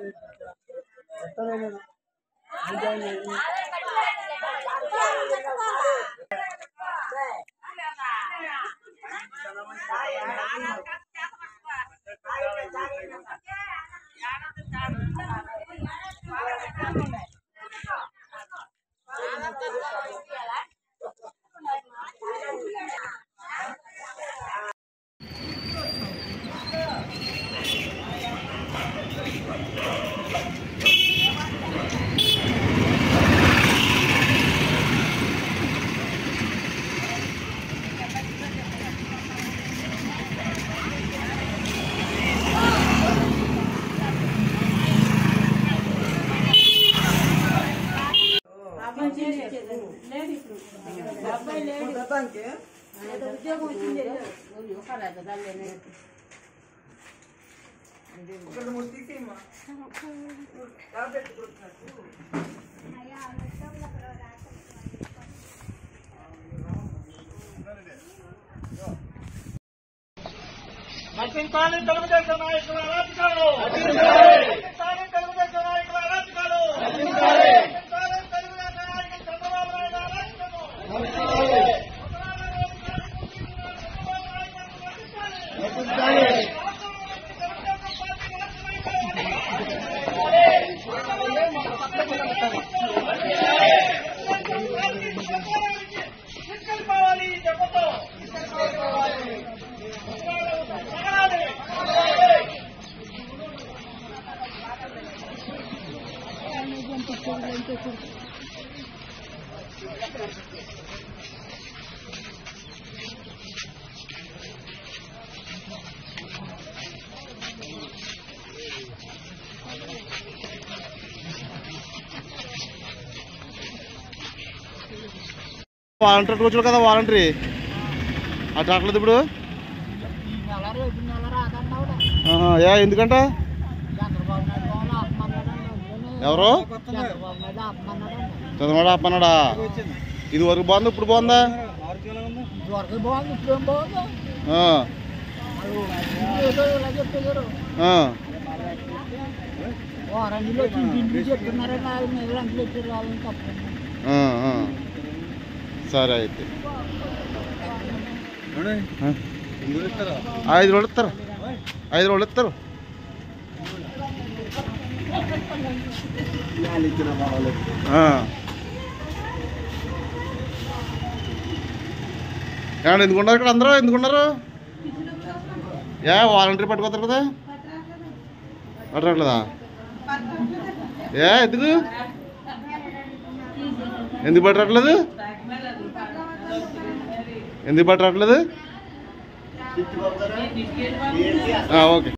అబ్బాయి లేడు లేడు ఇప్పుడు అబ్బాయి లేడు ఏదో ఉద్యోగం వచ్చింది నశించాలి తెలుగుదేశం నాయకుల అరాచకాలు నశించాలి తెలుగుదేశం నాయకుల అరాచకాలు నశించాలి తెలుగుదేశం నాయకులు చంద్రబాబు నాయుడు అరాచకము తీసుకెళ్ళిపోవాలి దెబ్బతో సగరాలి వాలంటీర్ కూర్చోడు కదా వాలంటరీ అటు రావట్లేదు ఇప్పుడు ఆహా, ఏ ఎందుకంట ఎవరు చంద్రబాబు ఆపన్నాడా ఇది వరకు బాగుంది ఇప్పుడు బాగుందా ఆ, ఆ. ఆ, ఆ. సరే అయితే ఆ? ఐదు రోజులు ఇస్తారు ఐదు రోజులు ఇస్తారు ఆ. ఏమండి ఎందుకున్నారు ఇక్కడ అందరూ ఎందుకున్నారు ఏ వాలంటీర్ పట్టుకోతారు కదా పట్టట్లేదా ఏ ఎందుకు ఎందుకు పట్టట్లేదు ఎందుకు పట్టట్లేదు ఓకే